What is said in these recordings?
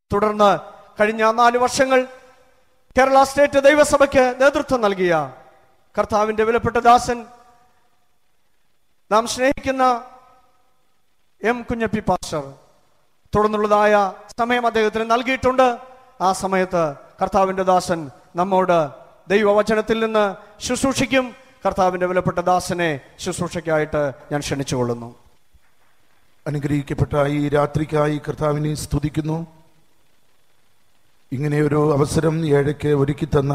തുടർന്ന് കഴിഞ്ഞ നാല് വർഷങ്ങൾ കേരള സ്റ്റേറ്റ് ദൈവസഭയ്ക്ക് നേതൃത്വം നൽകിയ കർത്താവിന്റെ വിലപ്പെട്ട ദാസൻ നാം സ്നേഹിക്കുന്ന എം കുഞ്ഞപ്പി പാസ്റ്റർ തുടർന്നുള്ളതായ സമയം അദ്ദേഹത്തിന് നൽകിയിട്ടുണ്ട് ആ സമയത്ത് കർത്താവിന്റെ ദാസൻ നമ്മോട് ദൈവവചനത്തിൽ നിന്ന് ശുശ്രൂഷിക്കും കർത്താവിന്റെ വിലപ്പെട്ട ദാസനെ ശുശ്രൂഷയ്ക്കായിട്ട് ഞാൻ ക്ഷണിച്ചുകൊള്ളുന്നു അനുഗ്രഹിക്കപ്പെട്ട ഈ രാത്രിക്കായി കർത്താവിനെ സ്തുതിക്കുന്നു ഇങ്ങനെ ഒരു അവസരം ഏഴയ്ക്ക് ഒരുക്കി തന്ന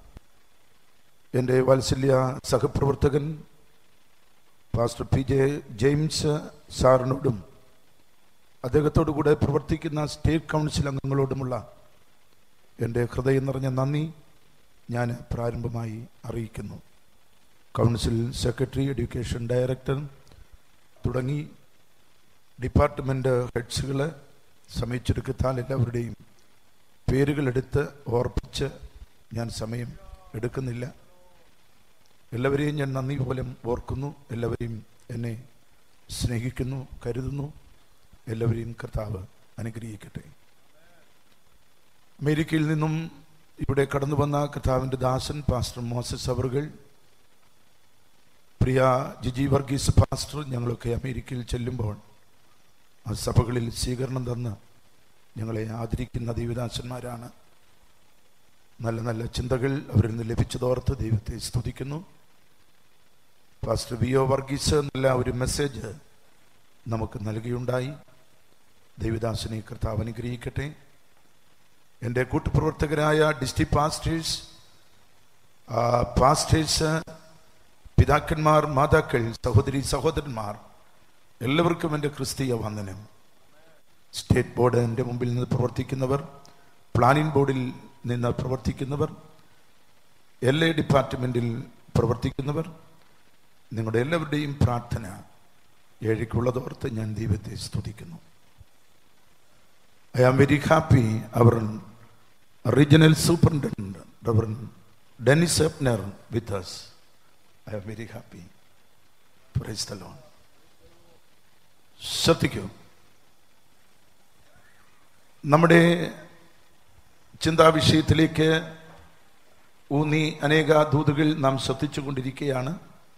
എൻ്റെ വാത്സല്യ സഹപ്രവർത്തകൻ പാസ്റ്റർ പി ജെ ജെയിംസ് സാറിനോടും അദ്ദേഹത്തോടു കൂടെ പ്രവർത്തിക്കുന്ന സ്റ്റേറ്റ് കൗൺസിൽ അംഗങ്ങളോടുമുള്ള എൻ്റെ ഹൃദയം നിറഞ്ഞ നന്ദി ഞാൻ പ്രാരംഭമായി അറിയിക്കുന്നു കൗൺസിൽ സെക്രട്ടറി എഡ്യൂക്കേഷൻ ഡയറക്ടർ തുടങ്ങി ഡിപ്പാർട്ട്മെന്റ് ഹെഡ്സുകളെ സമയിച്ചെടുക്കത്താൽ എല്ലാവരുടെയും പേരുകളെടുത്ത് ഓർപ്പിച്ച് ഞാൻ സമയം എടുക്കുന്നില്ല എല്ലാവരെയും ഞാൻ നന്ദി പോലെ ഓർക്കുന്നു എല്ലാവരെയും എന്നെ സ്നേഹിക്കുന്നു കരുതുന്നു എല്ലാവരെയും കർത്താവ് അനുഗ്രഹിക്കട്ടെ അമേരിക്കയിൽ നിന്നും ഇവിടെ കടന്നു വന്ന കർത്താവിൻ്റെ ദാസൻ പാസ്റ്റർ മോസസ് അവറുകൾ പ്രിയ ജിജി വർഗീസ് പാസ്റ്റർ ഞങ്ങളൊക്കെ അമേരിക്കയിൽ ചെല്ലുമ്പോൾ ആ സഭകളിൽ സ്വീകരണം തന്ന് ഞങ്ങളെ ആദരിക്കുന്ന ദൈവദാസന്മാരാണ് നല്ല നല്ല ചിന്തകൾ അവരിൽ നിന്ന് ലഭിച്ചതോർത്ത് ദൈവത്തെ സ്തുതിക്കുന്നു പാസ്റ്റർ വി ഒ വർഗീസ് നല്ല ഒരു മെസ്സേജ് നമുക്ക് നൽകിയുണ്ടായി ദൈവദാസനെ കർത്താവ് അനുഗ്രഹിക്കട്ടെ എൻ്റെ കൂട്ടുപ്രവർത്തകരായ ഡിസ്ട്രിക്ട് പാസ്റ്റേഴ്സ് പാസ്റ്റേഴ്സ് പിതാക്കന്മാർ മാതാക്കൾ സഹോദരി സഹോദരന്മാർ എല്ലാവർക്കും എൻ്റെ ക്രിസ്തീയ വന്ദനം സ്റ്റേറ്റ് ബോർഡ് എൻ്റെ മുമ്പിൽ നിന്ന് പ്രവർത്തിക്കുന്നവർ പ്ലാനിംഗ് ബോർഡിൽ നിന്ന് പ്രവർത്തിക്കുന്നവർ എൽ എ ഡിപ്പാർട്ട്മെൻറ്റിൽ പ്രവർത്തിക്കുന്നവർ നിങ്ങളുടെ എല്ലാവരുടെയും പ്രാർത്ഥന ഏഴിക്കുള്ളതോർത്ത് ഞാൻ ദൈവത്തെ സ്തുതിക്കുന്നു I am very happy our regional superintendent rev Dennis Epner with us I am very happy praise the Lord ശ്രദ്ധിക്കൂ നമ്മുടെ ചിന്താവിഷയത്തിലേക്ക് ഊന്നി അനേക ദൂതുകൾ നാം ശ്രദ്ധിച്ചുകൊണ്ടിരിക്കുകയാണ്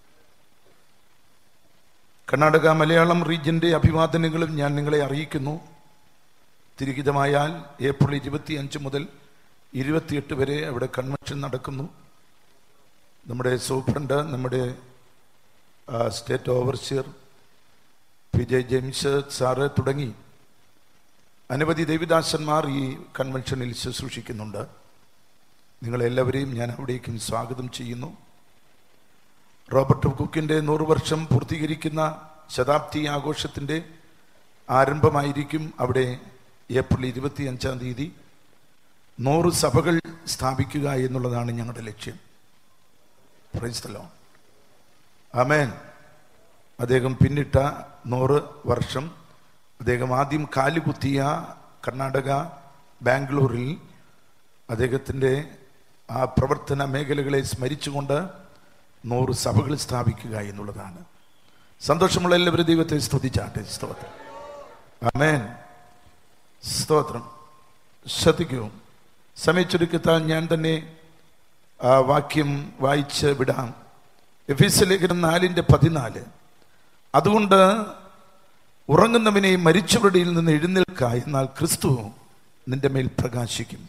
കർണാടക മലയാളം റീജിയന്റെ അഭിവാദനങ്ങളും ഞാൻ നിങ്ങളെ അറിയിക്കുന്നു തിരുഹിതമായാൽ ഏപ്രിൽ ഇരുപത്തി അഞ്ച് മുതൽ ഇരുപത്തിയെട്ട് വരെ അവിടെ കൺവെൻഷൻ നടക്കുന്നു നമ്മുടെ സൂപ്രണ്ട് നമ്മുടെ ആ, state overseer P J James sir തുടങ്ങി അനവധി ദേവിദാസന്മാർ ഈ കൺവെൻഷനിൽ ശുശ്രൂഷിക്കുന്നുണ്ട് നിങ്ങളെല്ലാവരെയും ഞാൻ അവിടേക്കും സ്വാഗതം ചെയ്യുന്നു റോബർട്ട് കുക്കിൻ്റെ നൂറ് വർഷം പൂർത്തീകരിക്കുന്ന ശതാബ്ദി ആഘോഷത്തിൻ്റെ ആരംഭമായിരിക്കും അവിടെ ഏപ്രിൽ ഇരുപത്തി അഞ്ചാം തീയതി നൂറ് സഭകൾ സ്ഥാപിക്കുക എന്നുള്ളതാണ് ഞങ്ങളുടെ ലക്ഷ്യം പ്രൈസ്തലോ അമേൻ അദ്ദേഹം പിന്നിട്ട നൂറ് വർഷം അദ്ദേഹം ആദ്യം കാലുകുത്തിയ കർണാടക ബാംഗ്ലൂരിൽ അദ്ദേഹത്തിൻ്റെ ആ പ്രവർത്തന മേഖലകളെ സ്മരിച്ചുകൊണ്ട് നൂറ് സഭകൾ സ്ഥാപിക്കുക എന്നുള്ളതാണ് സന്തോഷമുള്ള എല്ലാവരും ദൈവത്തെ സ്തുതിച്ചാട്ടെ സ്തോത്രം ആമേൻ സ്തോത്രം ശ്രദ്ധിക്കൂ സമയച്ചൊരുക്കത്താൽ ഞാൻ തന്നെ ആ വാക്യം വായിച്ച് വിടാം എഫീസ് ലേഖനം നാലിൻ്റെ പതിനാല് അതുകൊണ്ട് ഉറങ്ങുന്നവനെ മരിച്ചവരുടെ നിന്ന് എഴുന്നേൽക്ക എന്നാൽ ക്രിസ്തു നിന്റെ മേൽ പ്രകാശിക്കും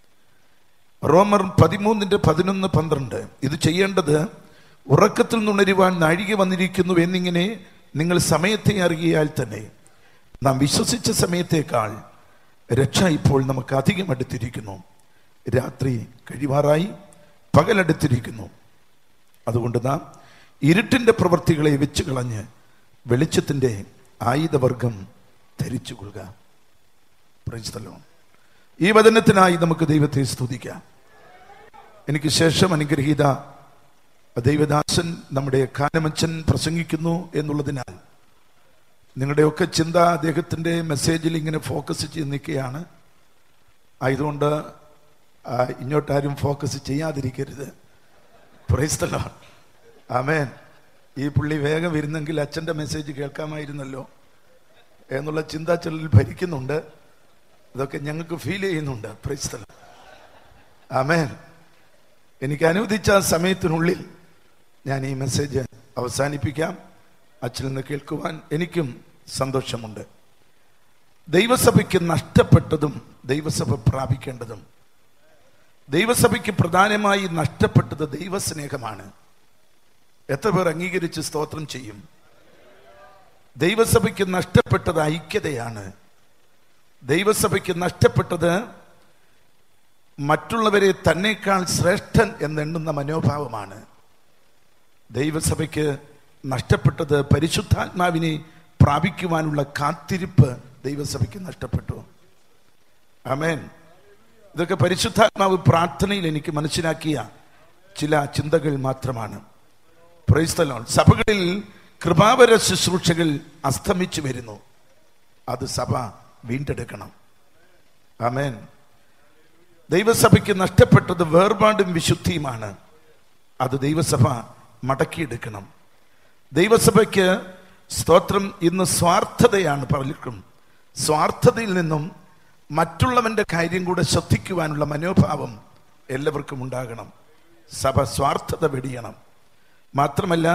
റോമർ പതിമൂന്നിന്റെ പതിനൊന്ന് പന്ത്രണ്ട് ഇത് ചെയ്യേണ്ടത് ഉറക്കത്തിൽ നിന്നുണരുവാൻ നാഴിക വന്നിരിക്കുന്നു എന്നിങ്ങനെ നിങ്ങൾ സമയത്തെ അറിയാൽ തന്നെ നാം വിശ്വസിച്ച സമയത്തേക്കാൾ രക്ഷ ഇപ്പോൾ നമുക്ക് അധികം അടുത്തിരിക്കുന്നു രാത്രി കഴിവാറായി പകലടുത്തിരിക്കുന്നു അതുകൊണ്ട് നാം ഇരുട്ടിന്റെ പ്രവൃത്തികളെ വെച്ച് കളഞ്ഞ് വെളിച്ചത്തിന്റെ ആയുധവർഗം ധരിച്ചുകൊള്ളുക Praise the Lord. ഈ വചനത്തിനായി നമുക്ക് ദൈവത്തെ സ്തുതിക്കാം എനിക്ക് ശേഷം അനുഗ്രഹീത ദൈവദാസൻ നമ്മുടെ കാനമച്ചൻ പ്രസംഗിക്കുന്നു എന്നുള്ളതിനാൽ നിങ്ങളുടെയൊക്കെ ചിന്ത അദ്ദേഹത്തിൻ്റെ മെസ്സേജിൽ ഇങ്ങനെ ഫോക്കസ് ചെയ്ത് നിൽക്കുകയാണ് ആയതുകൊണ്ട് ആ, ഇങ്ങോട്ടാരും ഫോക്കസ് ചെയ്യാതിരിക്കരുത് പ്രൈസ്തലോ ആമേൻ ഈ പുള്ളി വേഗം വരുന്നെങ്കിൽ അച്ഛൻ്റെ മെസ്സേജ് കേൾക്കാമായിരുന്നല്ലോ എന്നുള്ള ചിന്ത ചിലരിൽ ഭരിക്കുന്നുണ്ട് ഇതൊക്കെ ഞങ്ങൾക്ക് ഫീൽ ചെയ്യുന്നുണ്ട് പ്രൈസ്തല ആമേൻ എനിക്ക് അനുവദിച്ച സമയത്തിനുള്ളിൽ ഞാൻ ഈ മെസ്സേജ് അവസാനിപ്പിക്കാം അച്ഛനിൽ നിന്ന് കേൾക്കുവാൻ എനിക്കും സന്തോഷമുണ്ട് ദൈവസഭയ്ക്ക് നഷ്ടപ്പെട്ടതും ദൈവസഭ പ്രാപിക്കേണ്ടതും ദൈവസഭയ്ക്ക് പ്രധാനമായി നഷ്ടപ്പെട്ടത് ദൈവസ്നേഹമാണ് എത്ര പേർ അംഗീകരിച്ച് സ്തോത്രം ചെയ്യും ദൈവസഭയ്ക്ക് നഷ്ടപ്പെട്ടത് ഐക്യതയാണ് ദൈവസഭയ്ക്ക് നഷ്ടപ്പെട്ടത് മറ്റുള്ളവരെ തന്നേക്കാൾ ശ്രേഷ്ഠൻ എന്നെണ്ണുന്ന മനോഭാവമാണ് ദൈവസഭയ്ക്ക് നഷ്ടപ്പെട്ടത് പരിശുദ്ധാത്മാവിനെ പ്രാപിക്കുവാനുള്ള കാത്തിരിപ്പ് ദൈവസഭയ്ക്ക് നഷ്ടപ്പെട്ടു അമേൻ ഇതൊക്കെ പരിശുദ്ധാത്മാവ് പ്രാർത്ഥനയിൽ എനിക്ക് മനസ്സിലാക്കിയ ചില ചിന്തകൾ മാത്രമാണ് പ്രൈസ്തലോൺ സഭകളിൽ കൃപാവര ശുശ്രൂഷകൾ അസ്തമിച്ചു വരുന്നു അത് സഭ വീണ്ടെടുക്കണം അമേൻ ദൈവസഭയ്ക്ക് നഷ്ടപ്പെട്ടത് വേർപാടും വിശുദ്ധിയുമാണ് അത് ദൈവസഭ മടക്കിയെടുക്കണം ദൈവസഭയ്ക്ക് സ്തോത്രം ഇന്ന് സ്വാർത്ഥതയാണ് പലർക്കും സ്വാർത്ഥതയിൽ നിന്നും മറ്റുള്ളവന്റെ കാര്യം കൂടെ ശ്രദ്ധിക്കുവാനുള്ള മനോഭാവം എല്ലാവർക്കും ഉണ്ടാകണം സഭ സ്വാർത്ഥത വെടിയണം മാത്രമല്ല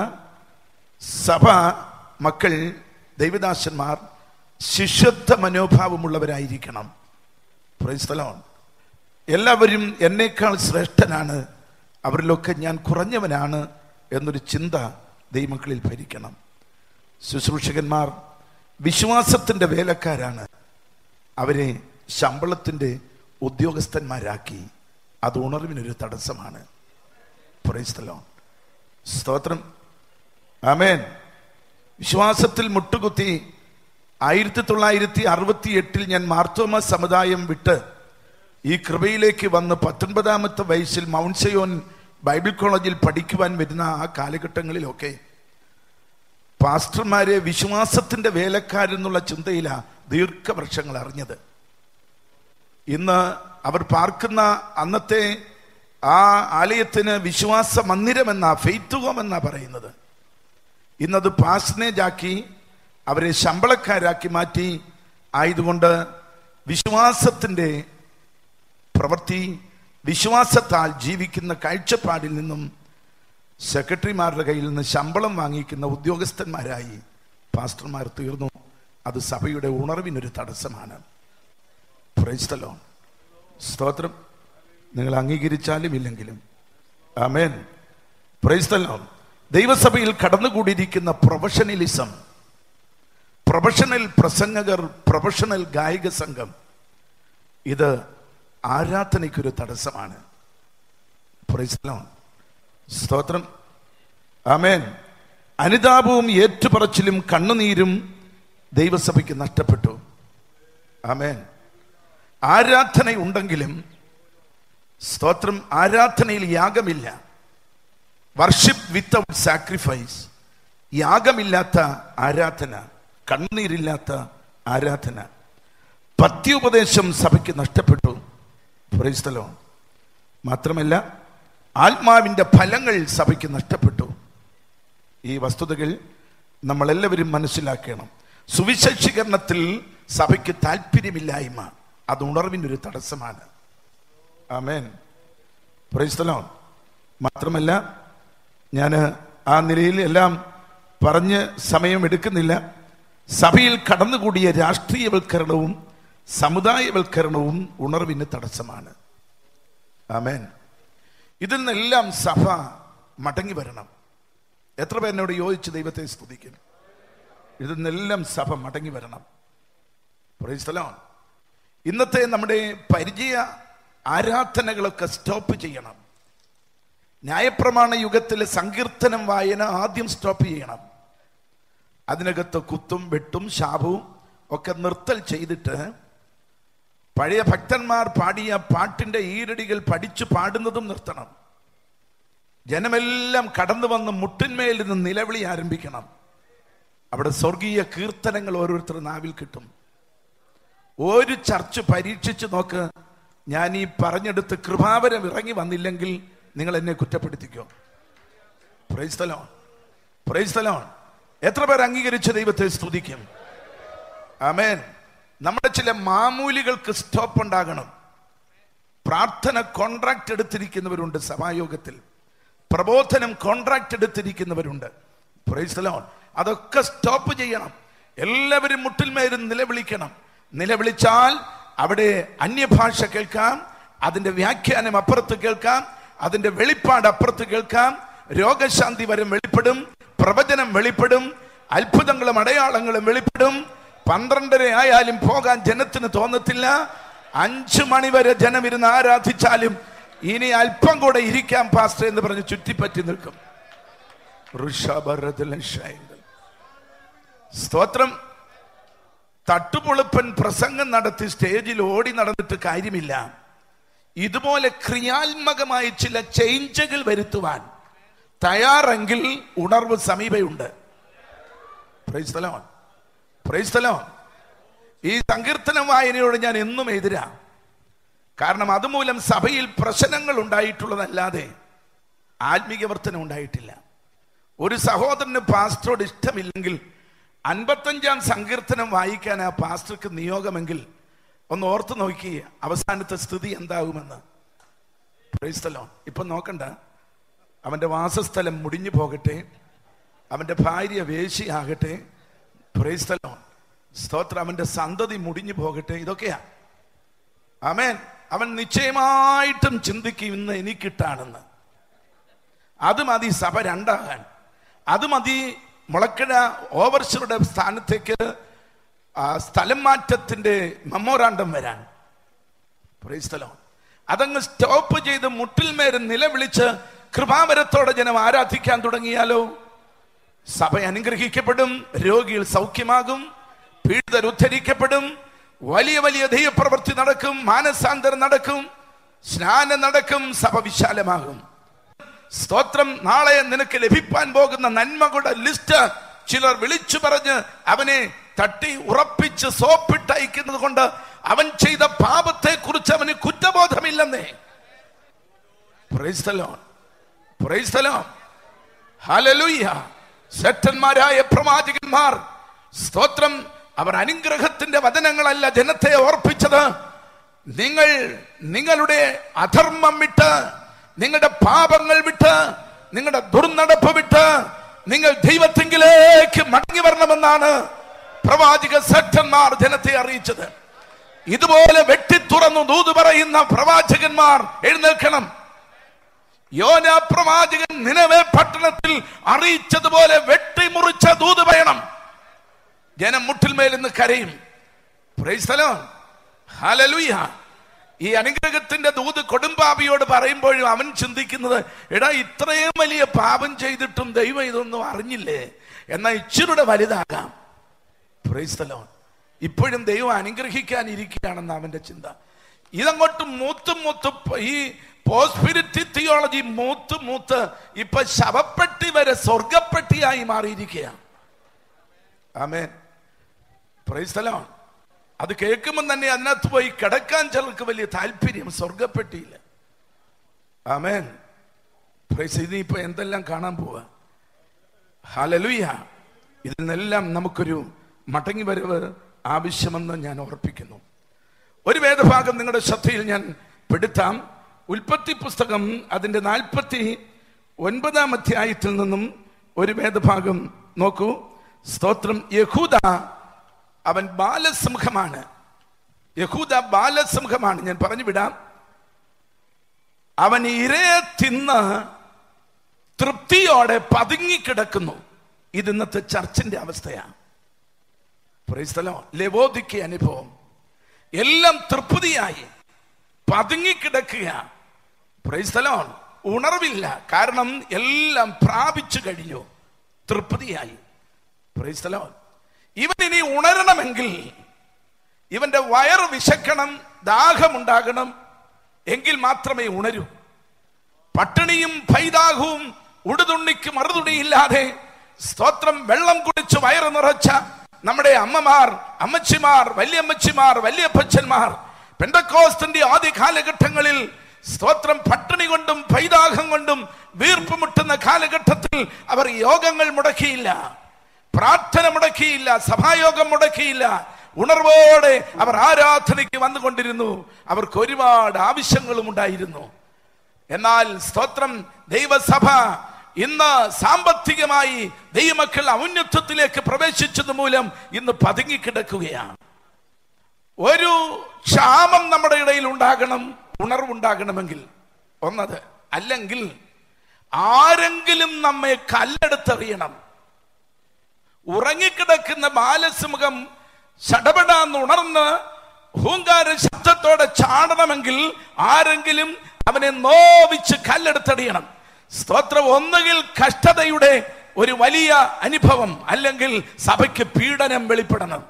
സഭ മക്കൾ ദൈവദാസന്മാർ ശിഷ്യത്വ മനോഭാവമുള്ളവരായിരിക്കണം പ്രൈസ്തലോൺ എല്ലാവരും എന്നേക്കാൾ ശ്രേഷ്ഠനാണ് അവരിലൊക്കെ ഞാൻ കുറഞ്ഞവനാണ് എന്നൊരു ചിന്ത ദൈവമക്കളിൽ ഭരിക്കണം ശുശ്രൂഷകന്മാർ വിശ്വാസത്തിന്റെ വേലക്കാരാണ് അവരെ ശമ്പളത്തിന്റെ ഉദ്യോഗസ്ഥന്മാരാക്കി അത് ഉണർവിനൊരു തടസ്സമാണ് പ്രൈസ്തലോ സ്തോത്രം ആമേൻ വിശ്വാസത്തിൽ മുട്ടുകുത്തി ആയിരത്തി തൊള്ളായിരത്തി അറുപത്തി എട്ടിൽ ഞാൻ മാർത്തോമ സമുദായം വിട്ട് ഈ കൃപയിലേക്ക് വന്ന് പത്തൊൻപതാമത്തെ വയസ്സിൽ മൗണ്ട് സയോൻ ബൈബിൾ കോളേജിൽ പഠിക്കുവാൻ വരുന്ന ആ കാലഘട്ടങ്ങളിലൊക്കെ പാസ്റ്റർമാരെ വിശ്വാസത്തിന്റെ വേലക്കാരെന്നുള്ള ചിന്തയിലാ ദീർഘവർഷങ്ങൾ അറിഞ്ഞത് ഇന്ന് അവർ പാർക്കുന്ന അന്നത്തെ ആ ആലയത്തിന് വിശ്വാസ മന്ദിരമെന്ന ഫെയ്ത്തുകം എന്നാ പറയുന്നത് ഇന്നത് പാസ്നേജാക്കി അവരെ ശമ്പളക്കാരാക്കി മാറ്റി ആയതുകൊണ്ട് വിശ്വാസത്തിന്റെ പ്രവൃത്തി വിശ്വാസത്താൽ ജീവിക്കുന്ന കാഴ്ചപ്പാടിൽ നിന്നും സെക്രട്ടറിമാരുടെ കയ്യിൽ നിന്ന് ശമ്പളം വാങ്ങിക്കുന്ന ഉദ്യോഗസ്ഥന്മാരായി പാസ്റ്റർമാർ തീർന്നു അത് സഭയുടെ ഉണർവിനൊരു തടസ്സമാണ് പ്രൈസ്തലോ സ്തോത്രം നിങ്ങൾ അംഗീകരിച്ചാലും ഇല്ലെങ്കിലും ആമേൻ പ്രൈസ്തലോ ദൈവസഭയിൽ കടന്നുകൂടിയിരിക്കുന്ന പ്രൊഫഷണലിസം പ്രൊഫഷണൽ പ്രസംഗകർ പ്രൊഫഷണൽ ഗായിക സംഘം ഇത് ആരാധനയ്ക്കൊരു തടസ്സമാണ് പ്രൈസ്തലോ സ്തോത്രം ആമേൻ അനുതാപവും ഏറ്റുപറച്ചിലും കണ്ണുനീരും ദൈവസഭയ്ക്ക് നഷ്ടപ്പെട്ടു ആമേൻ ആരാധന ഉണ്ടെങ്കിലും സ്തോത്രം ആരാധനയിൽ യാഗമില്ല വർഷിപ്പ് വിത്തൗട്ട് സാക്രിഫൈസ് യാഗമില്ലാത്ത ആരാധന കണ്ണുനീരില്ലാത്ത ആരാധന പത്യോപദേശം സഭയ്ക്ക് നഷ്ടപ്പെട്ടു പ്രൈസ്തലോ മാത്രമല്ല ആത്മാവിന്റെ ഫലങ്ങൾ സഭയ്ക്ക് നഷ്ടപ്പെട്ടു ഈ വസ്തുതകൾ നമ്മളെല്ലാവരും മനസ്സിലാക്കണം സുവിശേഷീകരണത്തിൽ സഭയ്ക്ക് താല്പര്യമില്ലായ്മ അത് ഉണർവിൻ്റെ ഒരു തടസ്സമാണ് ആമേൻ പ്രൈസ്തലോ മാത്രമല്ല ഞാൻ ആ നിലയിൽ എല്ലാം പറഞ്ഞ് സമയം എടുക്കുന്നില്ല സഭയിൽ കടന്നുകൂടിയ രാഷ്ട്രീയവൽക്കരണവും സമുദായവൽക്കരണവും ഉണർവിന് തടസ്സമാണ് ആമേൻ ഇതിൽ നിന്നെല്ലാം സഭ മടങ്ങി വരണം എത്ര പേരെന്നോട് യോജിച്ച് ദൈവത്തെ സ്തുതിക്കും ഇതിൽ നിന്നെല്ലാം സഭ മടങ്ങി വരണം പ്രൈസ്തലോൺ ഇന്നത്തെ നമ്മുടെ പരിചയ ആരാധനകളൊക്കെ സ്റ്റോപ്പ് ചെയ്യണം ന്യായപ്രമാണ യുഗത്തിലെ സങ്കീർത്തനം വായന ആദ്യം സ്റ്റോപ്പ് ചെയ്യണം അതിനകത്ത് കുത്തും വെട്ടും ശാപവും ഒക്കെ നിർത്തൽ ചെയ്തിട്ട് പഴയ ഭക്തന്മാർ പാടിയ പാട്ടിന്റെ ഈരടികൾ പഠിച്ചു പാടുന്നതും നിർത്തണം ജനമെല്ലാം കടന്നു വന്ന് മുട്ടിന്മേൽ നിന്ന് നിലവിളി ആരംഭിക്കണം അവിടെ സ്വർഗീയ കീർത്തനങ്ങൾ ഓരോരുത്തർ നാവിൽ കിട്ടും ഒരു ചർച്ച് പരീക്ഷിച്ച് നോക്ക് ഞാൻ ഈ പറഞ്ഞെടുത്ത് കൃപാവരം ഇറങ്ങി വന്നില്ലെങ്കിൽ നിങ്ങൾ എന്നെ കുറ്റപ്പെടുത്തിക്കോ പ്രൈസ്തലോൺ പ്രൈസ്തലോൺ എത്ര പേർ അംഗീകരിച്ച ദൈവത്തെ സ്തുതിക്കും ആമേൻ നമ്മുടെ ചില മാമൂലികൾക്ക് സ്റ്റോപ്പ് ഉണ്ടാകണം പ്രാർത്ഥന കോൺട്രാക്ട് എടുത്തിരിക്കുന്നവരുണ്ട് സഭായോഗത്തിൽ പ്രബോധനം കോൺട്രാക്ട് എടുത്തിരിക്കുന്നവരുണ്ട് Praise the Lord. അതൊക്കെ സ്റ്റോപ്പ് ചെയ്യണം എല്ലാവരും മുട്ടിൽമേലും നിലവിളിക്കണം നിലവിളിച്ചാൽ അവിടെ അന്യഭാഷ കേൾക്കാം അതിന്റെ വ്യാഖ്യാനം അപ്പുറത്ത് കേൾക്കാം അതിന്റെ വെളിപ്പാട് അപ്പുറത്ത് കേൾക്കാം രോഗശാന്തി വരം വെളിപ്പെടും പ്രവചനം വെളിപ്പെടും അത്ഭുതങ്ങളും അടയാളങ്ങളും വെളിപ്പെടും പന്ത്രണ്ടര ആയാലും പോകാൻ ജനത്തിന് തോന്നത്തില്ല അഞ്ചു മണി വരെ ജനം ഇരുന്ന് ആരാധിച്ചാലും ഇനി അല്പം കൂടെ ഇരിക്കാം പാസ്റ്റർ എന്ന് പറഞ്ഞ് ചുറ്റിപ്പറ്റി നിൽക്കും ഋഷഭരത്തിലെ ശൈലം. സ്തോത്രം തട്ടുപൊളുപ്പൻ പ്രസംഗം നടത്തി സ്റ്റേജിൽ ഓടി നടന്നിട്ട് കാര്യമില്ല ഇതുപോലെ ക്രിയാത്മകമായ ചില ചേഞ്ചുകൾ വരുത്തുവാൻ തയ്യാറെങ്കിൽ ഉണർവ് സമീപയുണ്ട് Praise the Lord. Praise the Lord. ഈ സങ്കീർത്തന വായനയോട് ഞാൻ എന്നും എതിരാ കാരണം അതുമൂലം സഭയിൽ പ്രശ്നങ്ങൾ ഉണ്ടായിട്ടുള്ളതല്ലാതെ ആത്മീയ വർധനം ഉണ്ടായിട്ടില്ല ഒരു സഹോദരന് പാസ്റ്ററോട് ഇഷ്ടമില്ലെങ്കിൽ അൻപത്തഞ്ചാം സങ്കീർത്തനം വായിക്കാൻ ആ പാസ്റ്റർക്ക് നിയോഗമെങ്കിൽ ഒന്ന് ഓർത്ത് നോക്കി അവസാനത്തെ സ്ഥിതി എന്താകുമെന്ന് പ്രൈസ്തലോ ഇപ്പൊ നോക്കണ്ട അവന്റെ വാസസ്ഥലം മുടിഞ്ഞു പോകട്ടെ അവന്റെ ഭാര്യ വേശിയാകട്ടെ പ്രൈസ്തലോ സ്തോത്രം അവന്റെ സന്തതി മുടിഞ്ഞു പോകട്ടെ ഇതൊക്കെയാ അമേൻ അവൻ നിശ്ചയമായിട്ടും ചിന്തിക്കും ഇന്ന് എനിക്കിട്ടാണെന്ന് അത് മതി സഭ രണ്ടാകാൻ അത് മതി മുളക്കഴ ഓവർഷറുടെ സ്ഥാനത്തേക്ക് ആ സ്ഥലം മാറ്റത്തിന്റെ മെമ്മോറാണ്ടം വരാൻ സ്ഥലം അതങ്ങ് സ്റ്റോപ്പ് ചെയ്ത് മുട്ടിൽമേരെ നിലവിളിച്ച് കൃപാവരത്തോടെ ജനം ആരാധിക്കാൻ തുടങ്ങിയാലോ സഭ അനുഗ്രഹിക്കപ്പെടും രോഗികൾ സൗഖ്യമാകും പീഡിതർ ഉദ്ധരിക്കപ്പെടും വലിയ വലിയ ദൈവപ്രവൃത്തി നടക്കും മാനസാന്തരം നടക്കും സ്നാനം നടക്കും സഭ വിശാലമാകും സ്തോത്രം നാളെ നിനക്ക് ലഭിക്കാൻ പോകുന്ന നന്മകളുടെ ലിസ്റ്റ് ചിലർ വിളിച്ചു പറഞ്ഞ് അവനെ തട്ടി ഉറപ്പിച്ച് സോപ്പിട്ട് അയക്കുന്നത് കൊണ്ട് അവൻ ചെയ്ത പാപത്തെ കുറിച്ച് അവന് കുറ്റബോധമില്ലെന്നേ Praise the Lord. Praise the Lord. Hallelujah. ശ്രേഷ്ഠന്മാരായ പ്രവാചകന്മാർ സ്തോത്രം അവർ അനുഗ്രഹത്തിന്റെ വചനങ്ങളല്ല ജനത്തെ ഓർപ്പിച്ചത് നിങ്ങൾ നിങ്ങളുടെ അധർമ്മം വിട്ട് നിങ്ങളുടെ പാപങ്ങൾ വിട്ട് നിങ്ങളുടെ ദുർനടപ്പ് വിട്ട് നിങ്ങൾ ദൈവത്തെങ്കിലേക്ക് മടങ്ങി വരണമെന്നാണ് പ്രവാചക ശ്രേഷ്ഠന്മാർ ജനത്തെ അറിയിച്ചത് ഇതുപോലെ വെട്ടിത്തുറന്നു ദൂത് പറയുന്ന പ്രവാചകന്മാർ എഴുന്നേൽക്കണം യോന പ്രവാചകൻ നിലവേ പട്ടണത്തിൽ അറിയിച്ചതുപോലെ വെട്ടിമുറിച്ച ദൂത് പറയണം ജനം മുട്ടിൽമേൽ നിന്ന് കരയും Praise the Lord. Hallelujah. ഈ അനുഗ്രഹത്തിന്റെ ദൂത് കൊടുമ്പാവിയോട് പറയുമ്പോഴും അവൻ ചിന്തിക്കുന്നത് എടാ ഇത്രയും വലിയ പാപം ചെയ്തിട്ടും ദൈവം ഇതൊന്നും അറിഞ്ഞില്ലേ എന്നാൽ ഇച്ചിരുടെ വലുതാകാം Praise the Lord. ഇപ്പോഴും ദൈവം അനുഗ്രഹിക്കാൻ ഇരിക്കുകയാണെന്ന് അവന്റെ ചിന്ത ഇതങ്ങോട്ട് മൂത്ത് മൂത്ത് പ- ഈ പോസ്പിരിറ്റി തിയോളജി മൂത്ത് മൂത്ത് ഇപ്പൊ ശവപ്പെട്ടി വരെ സ്വർഗപ്പെട്ടിയായി മാറിയിരിക്കുകയാണ് ആമേൻ പ്രൈസ് the Lord. അത് കേൾക്കുമ്പോൾ തന്നെ അതിനകത്ത് പോയി കിടക്കാൻ ചിലർക്ക് വലിയ താല്പര്യം സ്വർഗപ്പെട്ടിയില്ല ആമേൻ പ്രൈസ് ഇനിയിപ്പോ എന്തെല്ലാം കാണാൻ പോവാ ഹലലുയ ഇതിൽ നിന്നെല്ലാം നമുക്കൊരു മടങ്ങി വരവ് ആവശ്യമെന്ന് ഞാൻ ഓർപ്പിക്കുന്നു ഒരു വേദഭാഗം നിങ്ങളുടെ ശ്രദ്ധയിൽ ഞാൻ പെടുത്താം ഉൽപ്പത്തി പുസ്തകം അതിന്റെ നാൽപ്പത്തി ഒൻപതാം അധ്യായത്തിൽ നിന്നും ഒരു വേദഭാഗം നോക്കൂ സ്തോത്രം യഹൂദ അവൻ ബാലസിംഹമാണ് യഹൂദ ബാലസിംഹമാണ് ഞാൻ പറഞ്ഞു വിടാം അവൻ ഇരയെ തിന്ന് തൃപ്തിയോടെ പതുങ്ങിക്കിടക്കുന്നു ഇത് ഇന്നത്തെ ചർച്ചിന്റെ അവസ്ഥയാണ് പ്രൈസ്തലോ ലവോദിക്ക അനുഭവം എല്ലാം തൃപ്തിയായി പതുങ്ങിക്കിടക്കുക പ്രൈസ്തലോ ഉണർവില്ല കാരണം എല്ലാം പ്രാപിച്ചു കഴിഞ്ഞു തൃപ്തിയായി പ്രൈസ്തലോ ഇവൻ ഇനി ഉണരണമെങ്കിൽ ഇവന്റെ വയറ് വിശക്കണം ദാഹമുണ്ടാകണം എങ്കിൽ മാത്രമേ ഉണരൂ പട്ടിണിയും പൈതാഹവും ഉടുതുണ്ണിക്ക് മറുതുണിയില്ലാതെ സ്തോത്രം വെള്ളം കുടിച്ച് വയറ് നിറച്ച നമ്മുടെ അമ്മമാർ അമ്മച്ചിമാർ വല്യമ്മച്ചിമാർ വല്യപ്പച്ചന്മാർ പെന്തക്കോസ്തിന്റെ ആദ്യ കാലഘട്ടങ്ങളിൽ സ്തോത്രം പട്ടിണി കൊണ്ടും പൈതാഹം കൊണ്ടും വീർപ്പ് മുട്ടുന്ന കാലഘട്ടത്തിൽ അവർ യോഗങ്ങൾ മുടക്കിയില്ല പ്രാർത്ഥന മുടക്കിയില്ല സഭായോഗം മുടക്കിയില്ല ഉണർവോടെ അവർ ആരാധനയ്ക്ക് വന്നുകൊണ്ടിരുന്നു അവർക്ക് ഒരുപാട് ആവശ്യങ്ങളും ഉണ്ടായിരുന്നു എന്നാൽ സ്തോത്രം ദൈവസഭ ഇന്ന് സാമ്പത്തികമായി ദൈവമക്കൾ ഔന്നത്യത്തിലേക്ക് പ്രവേശിച്ചത് മൂലം ഇന്ന് പതുങ്ങിക്കിടക്കുകയാണ് ഒരു ക്ഷാമം നമ്മുടെ ഇടയിൽ ഉണ്ടാകണം ഉണർവുണ്ടാകണമെങ്കിൽ ഒന്നത് അല്ലെങ്കിൽ ആരെങ്കിലും നമ്മെ കല്ലെടുത്തെറിയണം ഉറങ്ങിക്കിടക്കുന്ന ബാലസിമുഖം ചടപടാന്ന് ഉണർന്ന് ഹൂങ്കാര ശബ്ദത്തോടെ ചാടണമെങ്കിൽ ആരെങ്കിലും അവനെ നോവിച്ച് കല്ലെടുത്തടിയണം സ്തോത്രം ഒന്നുകിൽ കഷ്ടതയുടെ ഒരു വലിയ അനുഭവം അല്ലെങ്കിൽ സഭയ്ക്ക് പീഡനം വെളിപ്പെടണം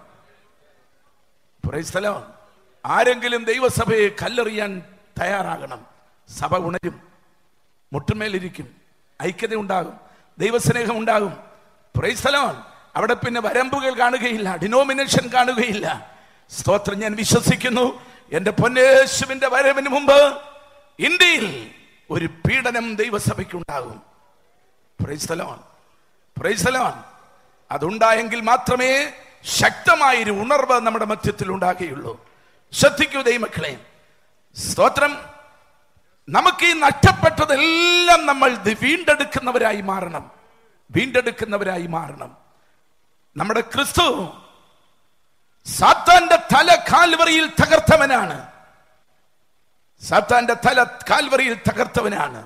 Praise the Lord. ആരെങ്കിലും ദൈവസഭയെ കല്ലെറിയാൻ തയ്യാറാകണം സഭ ഉണരും മുട്ടുമേലിരിക്കും ഐക്യത ഉണ്ടാകും ദൈവസ്നേഹം ഉണ്ടാകും Praise the Lord. അവിടെ പിന്നെ വരമ്പുകൾ കാണുകയില്ല ഡിനോമിനേഷൻ കാണുകയില്ല സ്തോത്രം ഞാൻ വിശ്വസിക്കുന്നു എന്റെ പൊന്നേശുവിന്റെ വരവിന് മുമ്പ് ഇന്ത്യയിൽ ഒരു പീഡനം ദൈവസഭയ്ക്ക് ഉണ്ടാകും Praise the Lord. Praise the Lord. അതുണ്ടായെങ്കിൽ മാത്രമേ ശക്തമായൊരു ഉണർവ് നമ്മുടെ മധ്യത്തിൽ ഉണ്ടാകുകയുള്ളൂ ശ്രദ്ധിക്കൂ ദൈവമക്കളെ സ്തോത്രം നമുക്ക് ഈ നഷ്ടപ്പെട്ടതെല്ലാം നമ്മൾ ദി- വീണ്ടെടുക്കുന്നവരായി മാറണം വീണ്ടെടുക്കുന്നവരായി മാറണം നമ്മുടെ ക്രിസ്തു സാത്താന്റെ തല കാൽവറിയിൽ തകർത്തവനാണ് സാത്താന്റെ തല കാൽവറിയിൽ തകർത്തവനാണ്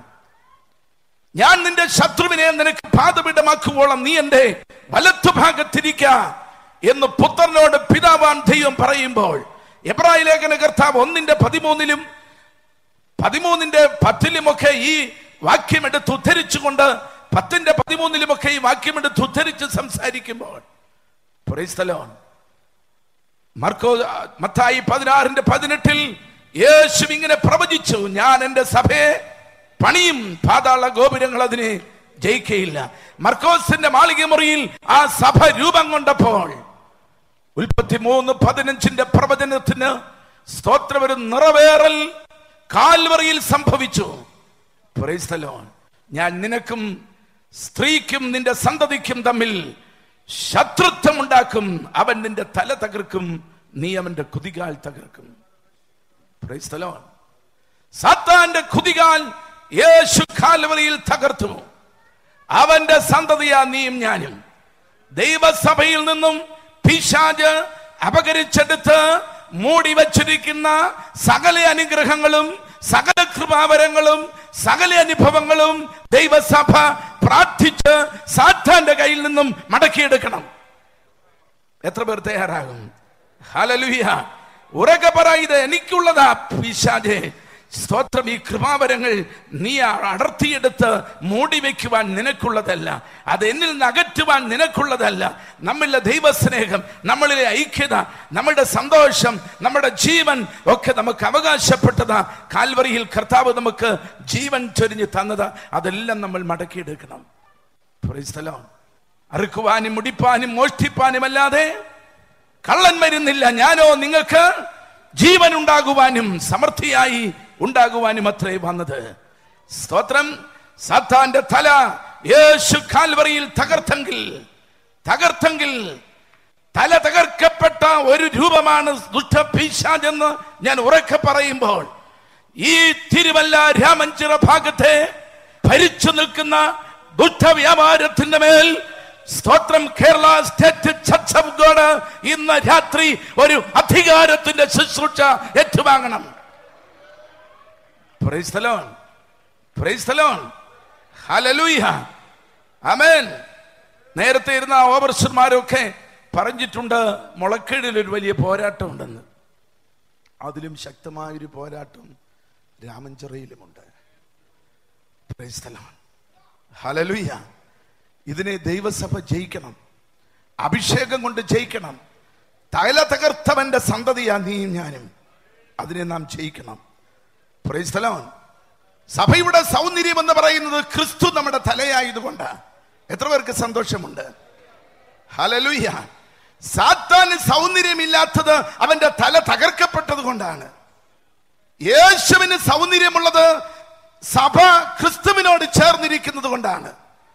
ഞാൻ നിന്റെ ശത്രുവിനെ നിനക്ക് പാതപിടമാക്കുവോളം നീ എന്റെ വലത്തുഭാഗത്തിരിക്ക എന്ന് പുത്രനോട് പിതാവാൻ ദൈവം പറയുമ്പോൾ എബ്രായ ലേഖന കർത്താവ് ഒന്നിന്റെ പതിമൂന്നിലും പതിമൂന്നിന്റെ പത്തിലുമൊക്കെ ഈ വാക്യം എടുത്ത് ഉദ്ധരിച്ചുകൊണ്ട് പത്തിന്റെ പതിമൂന്നിലുമൊക്കെ ഈ വാക്യം എടുത്ത് ഉദ്ധരിച്ച് സംസാരിക്കുമ്പോൾ Praise the Lord. മർക്കോ മത്തായി പതിനാറിന്റെ പതിനെട്ടിൽ യേശു ഇങ്ങനെ പ്രവചിച്ചു ഞാൻ എന്റെ സഭയെ പണിയും പാതാള ഗോപുരങ്ങൾ അതിനെ ജയിക്കയില്ല മർക്കോസിന്റെ മാളിക മുറിയിൽ ആ സഭ രൂപം കൊണ്ടപ്പോൾ ഉൽപ്പത്തി മൂന്ന് പതിനഞ്ചിന്റെ പ്രവചനത്തിന് സ്തോത്രം ഒരു നിറവേറൽ കാൽവറിയിൽ സംഭവിച്ചു Praise the Lord. ഞാൻ നിനക്കും സ്ത്രീക്കും നിന്റെ സന്തതിക്കും തമ്മിൽ ശത്രുത്വം ഉണ്ടാക്കും അവൻ നിന്റെ തല തകർക്കും നീ അവന്റെ കുതികാൽ തകർക്കും Praise the Lord. സാത്താന്റെ കുതികാൽ യേശു കാൽവറിയിൽ തകർത്തു അവന്റെ സന്തതിയാ നീയും ഞാനും ദൈവസഭയിൽ നിന്നും പിശാജ് അപകരിച്ചെടുത്ത് മൂടി വച്ചിരിക്കുന്ന സകല അനുഗ്രഹങ്ങളും സകല കൃപാവരങ്ങളും സകല അനുഭവങ്ങളും ദൈവസഭ പ്രാർത്ഥിച്ച് സാത്താന്റെ കയ്യിൽ നിന്നും മടക്കിയെടുക്കണം എത്ര പേർ തയ്യാറാകും ഹലലുയ ഉറക്കെ പറ ഇത് എനിക്കുള്ളതാ പിശാജെ സ്തോത്രം ഈ കൃപാവരങ്ങൾ നീ അടർത്തിയെടുത്ത് മൂടി വെക്കുവാൻ നിനക്കുള്ളതല്ല അത് എന്നിൽ നിന്ന് അകറ്റുവാൻ നിനക്കുള്ളതല്ല നമ്മളിലെ ദൈവസ്നേഹം നമ്മളിലെ ഐക്യത നമ്മുടെ സന്തോഷം നമ്മുടെ ജീവൻ ഒക്കെ നമുക്ക് അവകാശപ്പെട്ടതാ കാൽവറിയിൽ കർത്താവ് നമുക്ക് ജീവൻ ചൊരിഞ്ഞ് തന്നത് അതെല്ലാം നമ്മൾ മടക്കിയെടുക്കണം Praise the Lord. അറുക്കുവാനും മുടിപ്പാനും മോഷ്ടിപ്പാനും അല്ലാതെ കള്ളൻ വരുന്നില്ല ഞാനോ നിങ്ങൾക്ക് ജീവൻ ഉണ്ടാകുവാനും സമൃദ്ധിയായി ഉണ്ടാകുവാനും അത്രേ വന്നത് സ്തോത്രം സാത്താന്റെ തല യേശു കാൽവറിയിൽ തകർത്തെങ്കിൽ തകർത്തെങ്കിൽ തല തകർക്കപ്പെട്ട ഒരു രൂപമാണ് ദുഷ്ടപീശാജെന്ന് ഞാൻ ഉറക്കെ പറയുമ്പോൾ ഈ തിരുവല്ല രാമഞ്ചിറ ഭാഗത്തെ ഭരിച്ചു നിൽക്കുന്ന ദുഷ്ടവ്യാപാരത്തിന്റെ മേൽ സ്തോത്രം Kerala State Church of God ഇന്ന് രാത്രി ഒരു അധികാരത്തിന്റെ ശുശ്രൂഷ ഏറ്റുവാങ്ങണം Praise the Lord. Praise the Lord. Hallelujah. Amen. നേരത്തെ ഇരുന്ന ഓവർസന്മാരൊക്കെ പറഞ്ഞിട്ടുണ്ട് മുളക്കീടിൽ ഒരു വലിയ പോരാട്ടം ഉണ്ടെന്ന് അതിലും ശക്തമായൊരു പോരാട്ടം രാമഞ്ചിറയിലുമുണ്ട് Praise the Lord. Hallelujah. ഇതിനെ ദൈവസഭ ജയിക്കണം അഭിഷേകം കൊണ്ട് ജയിക്കണം തല തകർത്തവന്റെ സന്തതിയാ നീയും ഞാനും അതിനെ നാം ജയിക്കണം Praise the Lord. സഭയുടെ സൗന്ദര്യം എന്ന് പറയുന്നത് ക്രിസ്തു നമ്മുടെ തലയായതുകൊണ്ട് എത്ര പേർക്ക് സന്തോഷമുണ്ട് ഹലലുയ്യ സാത്താന് സൗന്ദര്യമില്ലാത്തത് അവന്റെ തല തകർക്കപ്പെട്ടത് കൊണ്ടാണ് യേശുവിന് സൗന്ദര്യമുള്ളത് സഭ ക്രിസ്തുവിനോട് ചേർന്നിരിക്കുന്നത് കൊണ്ടാണ്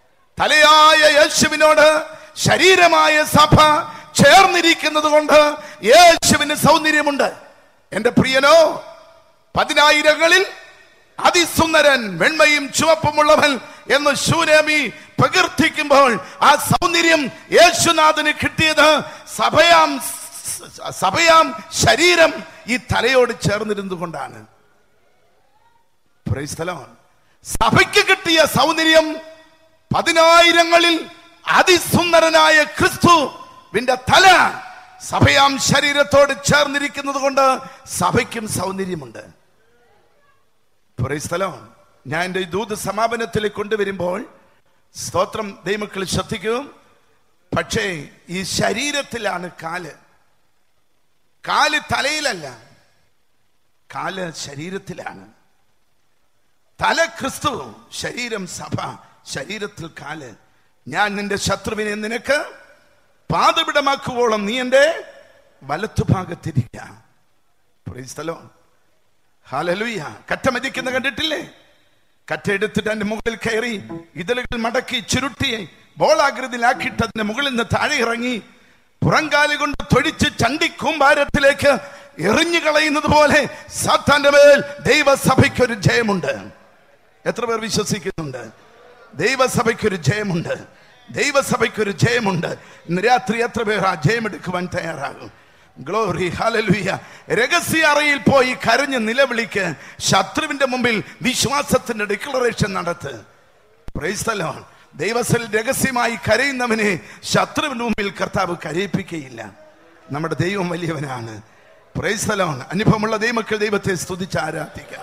തലയായ യേശുവിനോട് ശരീരമായ സഭ ചേർന്നിരിക്കുന്നത് കൊണ്ട് യേശുവിന് സൗന്ദര്യമുണ്ട് എന്റെ പ്രിയനോ പതിനായിരങ്ങളിൽ അതിസുന്ദരൻ വെണ്മയും ചുവപ്പുമുള്ളവൻ എന്ന് ശൂരമി പ്രകീർത്തിക്കുമ്പോൾ ആ സൗന്ദര്യം യേശുനാഥന് കിട്ടിയത് സഭയാം സഭയാം ശരീരം ഈ തലയോട് ചേർന്നിരുന്നു കൊണ്ടാണ് Praise the Lord. സഭയ്ക്ക് കിട്ടിയ സൗന്ദര്യം പതിനായിരങ്ങളിൽ അതിസുന്ദരനായ ക്രിസ്തുവിന്റെ തല സഭയാം ശരീരത്തോട് ചേർന്നിരിക്കുന്നത് കൊണ്ട് സഭയ്ക്കും സൗന്ദര്യമുണ്ട് Praise the Lord. ഞാൻ എൻ്റെ ഈ ദൂത് സമാപനത്തിലേക്ക് കൊണ്ടുവരുമ്പോൾ സ്തോത്രം ദൈവമക്കൾ ശ്രദ്ധിക്കൂ പക്ഷേ ഈ ശരീരത്തിലാണ് കാല് കാല് തലയിലല്ല കാല് ശരീരത്തിലാണ് തല ക്രിസ്തു ശരീരം സഭ ശരീരത്തിൽ കാല് ഞാൻ നിന്റെ ശത്രുവിനെ നിനക്ക് പാതപിടമാക്കുവോളം നീ എൻ്റെ വലത്തുഭാഗത്തിരിക്കാം സ്ഥലോ ഹാലലുയ്യ കറ്റ മതിക്കുന്ന കണ്ടിട്ടില്ലേ കറ്റ എടുത്തിട്ട് അതിന്റെ മുകളിൽ കയറി ഇതളുകൾ മടക്കി ചുരുട്ടി ബോളാകൃതിയിലാക്കിയിട്ട് അതിന്റെ മുകളിൽ നിന്ന് താഴെ ഇറങ്ങി പുറങ്കാലി കൊണ്ട് തൊഴിച്ച് ചണ്ടിക്കൂമ്പാരത്തിലേക്ക് എറിഞ്ഞു കളയുന്നത് പോലെ സാത്താന്റെ മേൽ ദൈവസഭയ്ക്ക് ഒരു ജയമുണ്ട് എത്ര പേർ വിശ്വസിക്കുന്നുണ്ട് ദൈവസഭയ്ക്കൊരു ജയമുണ്ട് ദൈവസഭയ്ക്കൊരു ജയമുണ്ട് ഇന്ന് രാത്രി എത്ര പേർ ആ ജയമെടുക്കുവാൻ തയ്യാറാകും ഗ്ലോറി ഹലലുയ രഹസ്യ അറയിൽ പോയി കരഞ്ഞ് നിലവിളിക്ക് ശത്രുവിന്റെ മുമ്പിൽ വിശ്വാസത്തിന്റെ ഡിക്ലറേഷൻ നടത്ത് പ്രൈസ്തലോ ദൈവത്തിൽ രഹസ്യമായി കരയുന്നവനെ ശത്രുവിന് മുമ്പിൽ കർത്താവ് കരയിപ്പിക്കുകയില്ല നമ്മുടെ ദൈവം വലിയവനാണ് പ്രൈസ്തലോൺ അനുഭവമുള്ള ദൈവമക്കൾ ദൈവത്തെ സ്തുതിച്ച് ആരാധിക്കാം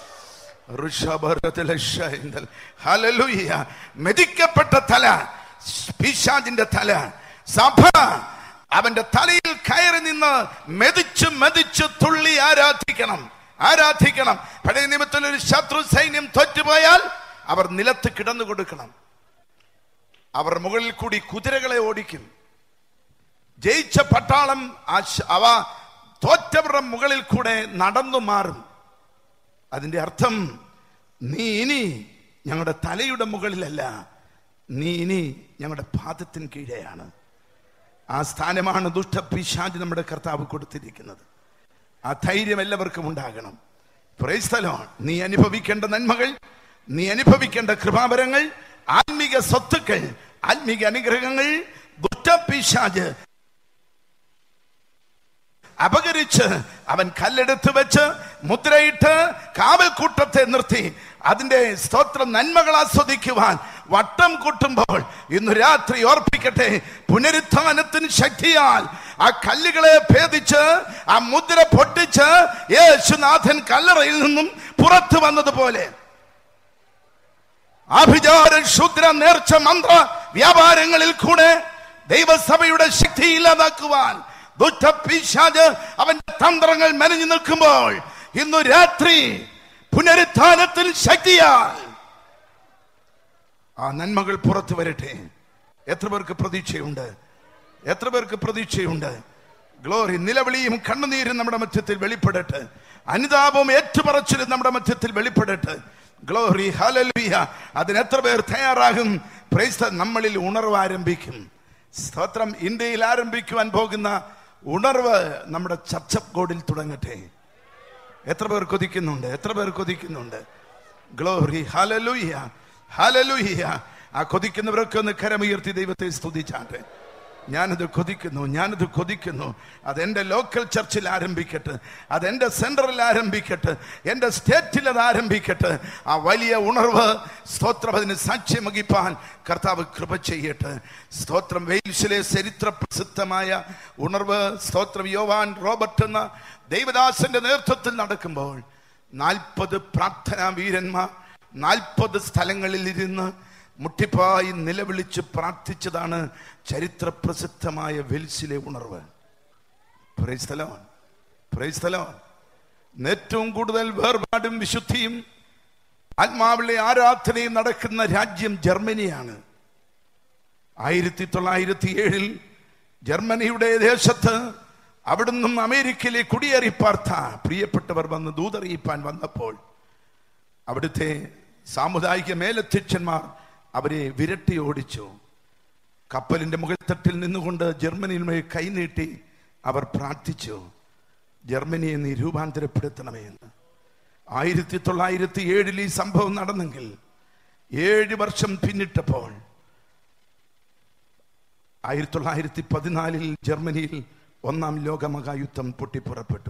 ഋഷഭരത്തിലെ ഹല്ലേലൂയ. മെതിക്കപ്പെട്ട തല പിശാചിന്റെ തല സഭ അവന്റെ തലയിൽ കയറി നിന്ന് മെതിച്ച് മെതിച്ച് തുള്ളി ആരാധിക്കണം ആരാധിക്കണം പഴയ നിമിത്തത്തിൽ ഒരു ശത്രു സൈന്യം തോറ്റുപോയാൽ അവർ നിലത്ത് കിടന്നു കൊടുക്കണം അവർ മുകളിൽ കൂടി കുതിരകളെ ഓടിക്കും ജയിച്ച പട്ടാളം ആ ശ- അവ തോറ്റവരുടെ മുകളിൽ കൂടെ നടന്നു മാറും അതിന്റെ അർത്ഥം നീ ഇനി ഞങ്ങളുടെ തലയുടെ മുകളിലല്ല നീ ഇനി ഞങ്ങളുടെ പാദത്തിന് കീഴെയാണ് ആ സ്ഥാനമാണ് ദുഷ്ടപിശാചി നമ്മുടെ കർത്താവ് കൊടുത്തിരിക്കുന്നത് ആ ധൈര്യം എല്ലാവർക്കും ഉണ്ടാകണം പ്രൈസ്തലോ നീ അനുഭവിക്കേണ്ട നന്മകൾ നീ അനുഭവിക്കേണ്ട കൃപാവരങ്ങൾ ആത്മീക സ്വത്തുക്കൾ ആത്മീക അനുഗ്രഹങ്ങൾ ദുഷ്ടപിശാജ് അപകരിച്ച് അവൻ കല്ലെടുത്ത് വെച്ച് മുദ്രയിട്ട് കാവൽക്കൂട്ടത്തെ നിർത്തി അതിന്റെ സ്തോത്രം നന്മകൾ ആസ്വദിക്കുവാൻ വട്ടം കൂട്ടുമ്പോൾ ഇന്ന് രാത്രി ഓർപ്പിക്കട്ടെ പുനരുത്ഥാനത്തിന് ശക്തിയാൽ ആ കല്ലുകളെ ഭേദിച്ച് ആ മുദ്ര പൊട്ടിച്ച് യേശുനാഥൻ കല്ലറയിൽ നിന്നും പുറത്തു വന്നതുപോലെ ആഭിചാര ശുദ്ര നേർച്ച മന്ത്ര വ്യാപാരങ്ങളിൽ കൂടെ ദൈവസഭയുടെ ശക്തി ഇല്ലാതാക്കുവാൻ ദുഷ്ടപിശാച് അവന്റെ തന്ത്രങ്ങൾ മെനഞ്ഞു നിൽക്കുമ്പോൾ ഇന്നു രാത്രി പുനരുത്ഥാനത്തിൽ ശക്തിയാൽ ആ നന്മകൾ പുറത്തു വരട്ടെ എത്ര പേർക്ക് പ്രതീക്ഷയുണ്ട് എത്ര പേർക്ക് പ്രതീക്ഷയുണ്ട് ഗ്ലോറി നിലവിളിയും കണ്ണുനീരും നമ്മുടെ മധ്യത്തിൽ വെളിപ്പെടട്ടെ അനുതാപവും ഏറ്റുപറച്ചിലും നമ്മുടെ മധ്യത്തിൽ വെളിപ്പെടട്ടെ ഗ്ലോറി ഹലലുയ അതിന് എത്ര പേർ തയ്യാറാകും പ്രൈസ്ത നമ്മളിൽ ഉണർവ് ആരംഭിക്കും സ്തോത്രം ഇന്ത്യയിൽ ആരംഭിക്കുവാൻ പോകുന്ന ഉണർവ് നമ്മുടെ ചർച്ചപ്പ് കോഡിൽ തുടങ്ങട്ടെ എത്ര പേർ കൊതിക്കുന്നുണ്ട് എത്ര പേർ കൊതിക്കുന്നുണ്ട് ഗ്ലോറി ഹലലുയ്യ ഹലലുയ്യ ആ കൊതിക്കുന്നവരൊക്കെ ഒന്ന് കരമുയർത്തി ദൈവത്തെ സ്തുതിച്ചാട്ടെ ഞാനത് കൊതിക്കുന്നു ഞാനത് കൊതിക്കുന്നു അതെന്റെ ലോക്കൽ ചർച്ചിൽ ആരംഭിക്കട്ടെ അതെന്റെ സെന്ററിൽ ആരംഭിക്കട്ടെ എൻ്റെ സ്റ്റേറ്റിൽ അത് ആരംഭിക്കട്ടെ ആ വലിയ ഉണർവ് സ്തോത്രം അതിന് സാക്ഷ്യം വഹിപ്പാൻ കർത്താവ് കൃപ ചെയ്യട്ടെ സ്തോത്രം വെയിൽസിലെ ചരിത്ര പ്രസിദ്ധമായ ഉണർവ് സ്തോത്രം യോവാൻ റോബർട്ട് എന്ന ദൈവദാസന്റെ നേതൃത്വത്തിൽ നടക്കുമ്പോൾ നാൽപ്പത് പ്രാർത്ഥനാ വീരന്മാർ നാൽപ്പത് സ്ഥലങ്ങളിൽ ഇരുന്ന് മുട്ടിപ്പായി നിലവിളിച്ച് പ്രാർത്ഥിച്ചതാണ് ചരിത്ര പ്രസിദ്ധമായ വെൽസിലെ ഉണർവ് Praise the Lord. Praise the Lord. ഏറ്റവും കൂടുതൽ വേർപാടും വിശുദ്ധിയും ആത്മാവിലെ ആരാധനയും നടക്കുന്ന രാജ്യം ജർമ്മനിയാണ് ആയിരത്തി തൊള്ളായിരത്തി ഏഴിൽ ജർമ്മനിയുടെ ദേശത്ത് അവിടുന്ന് അമേരിക്കയിലെ കുടിയേറി പാർത്ത പ്രിയപ്പെട്ടവർ വന്ന് ദൂതറിയിപ്പാൻ വന്നപ്പോൾ അവിടുത്തെ സാമുദായിക മേലധ്യക്ഷന്മാർ അവരെ വിരട്ടി ഓടിച്ചു കപ്പലിന്റെ മുകൾത്തട്ടിൽ നിന്നുകൊണ്ട് ജർമ്മനിയിൽ മേൽ കൈനീട്ടി അവർ പ്രാർത്ഥിച്ചു ജർമ്മനിയെ നീ രൂപാന്തരപ്പെടുത്തണമേ എന്ന് ആയിരത്തി തൊള്ളായിരത്തി ഏഴിൽ ഈ സംഭവം നടന്നെങ്കിൽ ഏഴ് വർഷം പിന്നിട്ടപ്പോൾ ആയിരത്തി തൊള്ളായിരത്തി പതിനാലിൽ ജർമ്മനിയിൽ ഒന്നാം ലോകമഹായുദ്ധം പൊട്ടിപ്പുറപ്പെട്ടു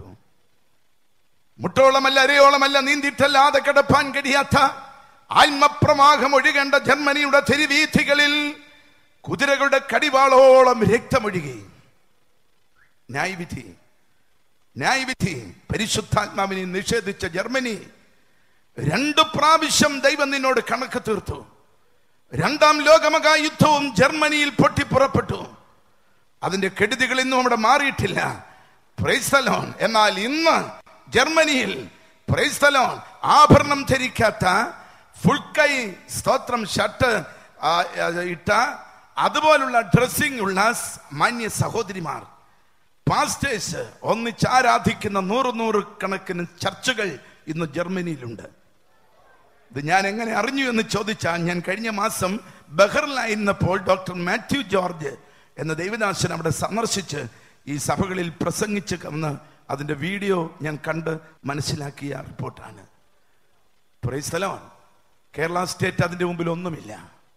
മുട്ടോളമല്ല അരയോളമല്ല നീന്തിട്ടല്ലാതെ കിടപ്പാൻ കഴിയാത്ത ആത്മപ്രവാഹം ഒഴുകേണ്ട ജർമ്മനിയുടെ തെരുവീഥികളിൽ കുതിരകളുടെ കടിവാളോളം രക്തമൊഴുകി ന്യായവിധി ന്യായവിധി പരിശുദ്ധാത്മാവിനെ നിഷേധിച്ച ജർമ്മനി രണ്ടു പ്രാവശ്യം ദൈവം നിന്നോട് കണക്ക് തീർത്തു രണ്ടാം ലോകമഹായുദ്ധവും ജർമ്മനിയിൽ പൊട്ടിപ്പുറപ്പെട്ടു അതിന്റെ കെടുതികൾ ഇന്നും അവിടെ മാറിയിട്ടില്ല പ്രൈസ്തലോൺ എന്നാൽ ഇന്ന് ജർമ്മനിയിൽ പ്രൈസ്തലോൺ ആഭരണം ധരിക്കാത്ത ഫുൾ കൈ സ്തോത്രം ഷർട്ട് ആ, ആ, ഇട്ട അതുപോലുള്ള ഡ്രസ്സിംഗ് ഉള്ള സ് മാന്യ സഹോദരിമാർ പാസ്റ്റേഴ്സ് ഒന്നിച്ച് ആരാധിക്കുന്ന നൂറ് നൂറ് കണക്കിന് ചർച്ചകൾ ഇന്ന് ജർമ്മനിയിലുണ്ട് ഇത് ഞാൻ എങ്ങനെ അറിഞ്ഞു എന്ന് ചോദിച്ചാൽ ഞാൻ കഴിഞ്ഞ മാസം ബഹറിലായിരുന്നപ്പോൾ ഡോക്ടർ മാത്യു ജോർജ് എന്ന ദൈവദാസൻ അവിടെ സന്ദർശിച്ച് ഈ സഭകളിൽ പ്രസംഗിച്ച് കന്ന് അതിന്റെ വീഡിയോ ഞാൻ കണ്ട് മനസ്സിലാക്കിയ റിപ്പോർട്ടാണ് പ്രൈസ്തലോൺ കേരള സ്റ്റേറ്റ് അതിന്റെ മുമ്പിൽ ഒന്നുമില്ല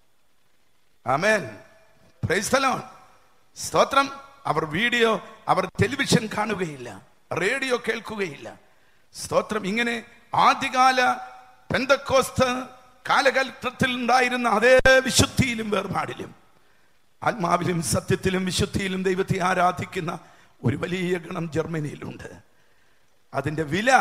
ആമേൻ പ്രൈസ്തലോൺ സ്തോത്രം അവർ വീഡിയോ അവർ ടെലിവിഷൻ കാണുകയില്ല റേഡിയോ കേൾക്കുകയില്ല സ്തോത്രം ഇങ്ങനെ ആദ്യകാല പെന്തക്കോസ്ത് കാലഘട്ടത്തിൽ ഉണ്ടായിരുന്ന അതേ വിശുദ്ധിയിലും വേർപാടിലും ആത്മാവിലും സത്യത്തിലും വിശുദ്ധിയിലും ദൈവത്തെ ആരാധിക്കുന്ന ഒരു വലിയ ഗണം ജർമ്മനിയിലുണ്ട് അതിന്റെ വില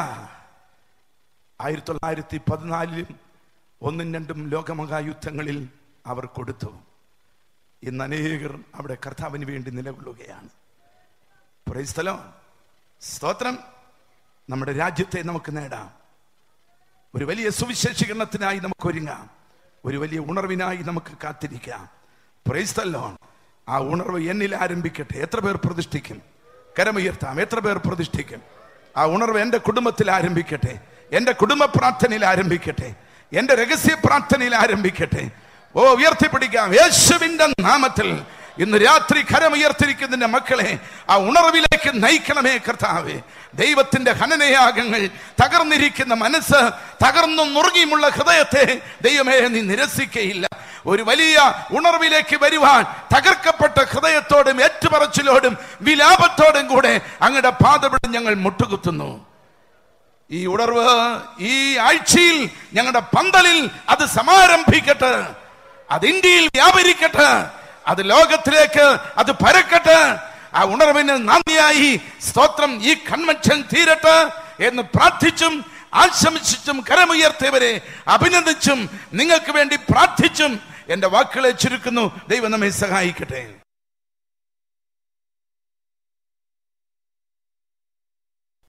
ആയിരത്തി തൊള്ളായിരത്തി പതിനാലിലും ഒന്നും രണ്ടും ലോകമഹായുദ്ധങ്ങളിൽ അവർ കൊടുത്തു ഇന്ന് അനേകർ അവിടെ കർത്താവിന് വേണ്ടി നിലകൊള്ളുകയാണ് Praise the Lord. സ്തോത്രം നമ്മുടെ രാജ്യത്തെ നമുക്ക് നേടാം ഒരു വലിയ സുവിശേഷീകരണത്തിനായി നമുക്ക് ഒരുങ്ങാം ഒരു വലിയ ഉണർവിനായി നമുക്ക് കാത്തിരിക്കാം Praise the Lord. ആ ഉണർവ് എന്നിൽ ആരംഭിക്കട്ടെ എത്ര പേർ പ്രതിഷ്ഠിക്കും കരമുയർത്താം എത്ര പേർ പ്രതിഷ്ഠിക്കും ആ ഉണർവ് എൻ്റെ കുടുംബത്തിൽ ആരംഭിക്കട്ടെ എൻ്റെ കുടുംബ പ്രാർത്ഥനയിൽ ആരംഭിക്കട്ടെ എൻ്റെ രഹസ്യ പ്രാർത്ഥനയിൽ ആരംഭിക്കട്ടെ ഓ ഉയർത്തിപ്പിടിക്കാം യേശുവിന്റെ നാമത്തിൽ ഇന്ന് രാത്രി കരമുയർത്തിരിക്കുന്നതിന്റെ മക്കളെ ആ ഉണർവിലേക്ക് നയിക്കണമേ കർത്താവേ ദൈവത്തിന്റെ ഹനനയാഗങ്ങൾ തകർന്നിരിക്കുന്ന മനസ്സ് തകർന്നും നുറുങ്ങിയുമുള്ള ഹൃദയത്തെ ദൈവമേ നീ നിരസിക്കയില്ല ഒരു വലിയ ഉണർവിലേക്ക് വരുവാൻ തകർക്കപ്പെട്ട ഹൃദയത്തോടും ഏറ്റുപറച്ചിലോടും വിലാപത്തോടും കൂടെ അങ്ങയുടെ പാതപിടും ഞങ്ങൾ മുട്ടുകുത്തുന്നു ഈ ഉണർവ് ഈ ആഴ്ചയിൽ ഞങ്ങളുടെ പന്തലിൽ അത് സമാരംഭിക്കട്ടെ അത് ഇന്ത്യയിൽ വ്യാപരിക്കട്ടെ അത് ലോകത്തിലേക്ക് അത് പരക്കട്ടെ ആ ഉണർവിന് നന്ദിയായി സ്തോത്രം ഈ കൺവെൻഷൻ തീരട്ടെ എന്ന് പ്രാർത്ഥിച്ചും ആശംസിച്ചും കരമുയർത്തിയവരെ അഭിനന്ദിച്ചും നിങ്ങൾക്ക് വേണ്ടി പ്രാർത്ഥിച്ചും എന്റെ വാക്കുകളെ ചുരുക്കുന്നു ദൈവം നമ്മെ സഹായിക്കട്ടെ